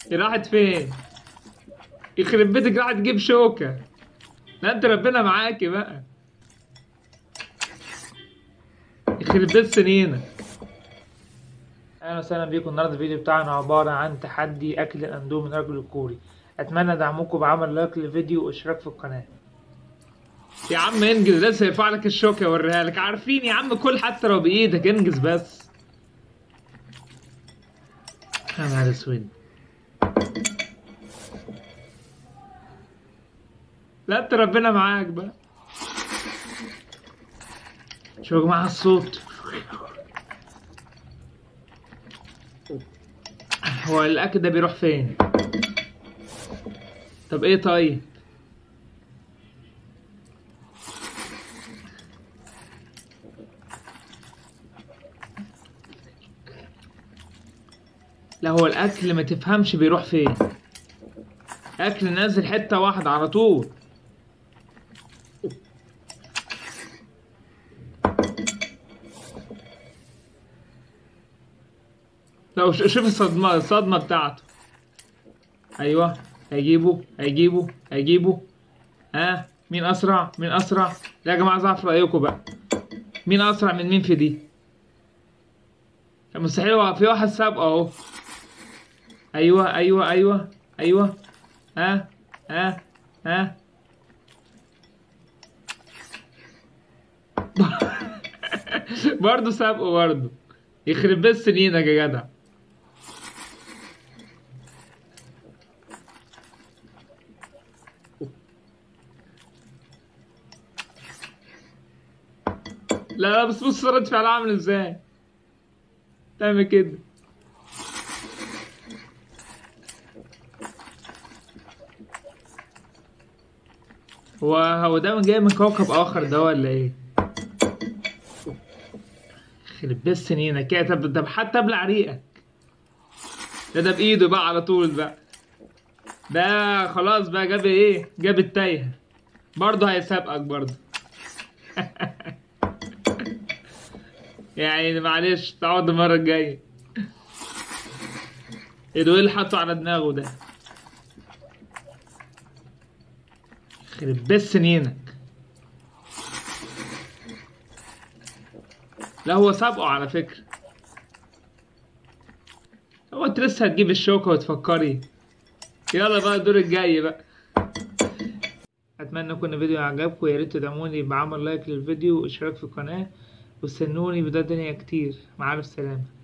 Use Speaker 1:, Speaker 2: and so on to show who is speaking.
Speaker 1: راحت فين يخرب بيتك راحت تجيب شوكة لا انت ربنا معاكي بقى يخرب بيت سنينك اهلا وسهلا بيكم النهارده الفيديو بتاعنا عبارة عن تحدي اكل الاندومي من الرجل الكوري اتمنى دعمكم بعمل لايك للفيديو واشتراك في القناة يا عم انجز لسه يرفع لك الشوكة اوريها لك عارفين يا عم كل حتى لو بايدك انجز بس يا نهار اسود لا انت ربنا معاك بقى شوف يا جماعة الصوت هو الأكل ده بيروح فين؟ طب ايه طيب؟ لا هو الأكل ما تفهمش بيروح فين أكل نازل حتة واحدة على طول لو ش- شوف الصدمة الصدمة بتاعته أيوه هيجيبه هيجيبه هيجيبه ها مين أسرع مين أسرع لا يا جماعة ضعف رأيكم بقى مين أسرع من مين في دي مستحيل هو في واحد سابقه أهو أيوه أيوه أيوه أيوه ها ها ها برضه سابقه برضه يخرب بيت سنينك يا جدع لا لا بس بص رد فعل عامل ازاي تعمل كده هو هو ده من جاي من كوكب اخر ده ولا ايه يخرب بيت سنينك كده طب طب حتى ابلع ريقك ده ده بايده بقى على طول بقى ده خلاص بقى جاب ايه جاب التايه برضه هيسابقك برضه يعني معلش تعوض المرة الجاية ايه ده ايه اللي حاطه على دماغه ده يخرب بيت سنينك لا هو سابقه على فكرة هو انت لسه هتجيب الشوكة وتفكري يلا بقى الدور الجاي بقى اتمنى يكون الفيديو عجبكم يا ريت تدعموني بعمل لايك للفيديو واشتراك في القناة واستنوني بده دنيا كتير مع الف سلامة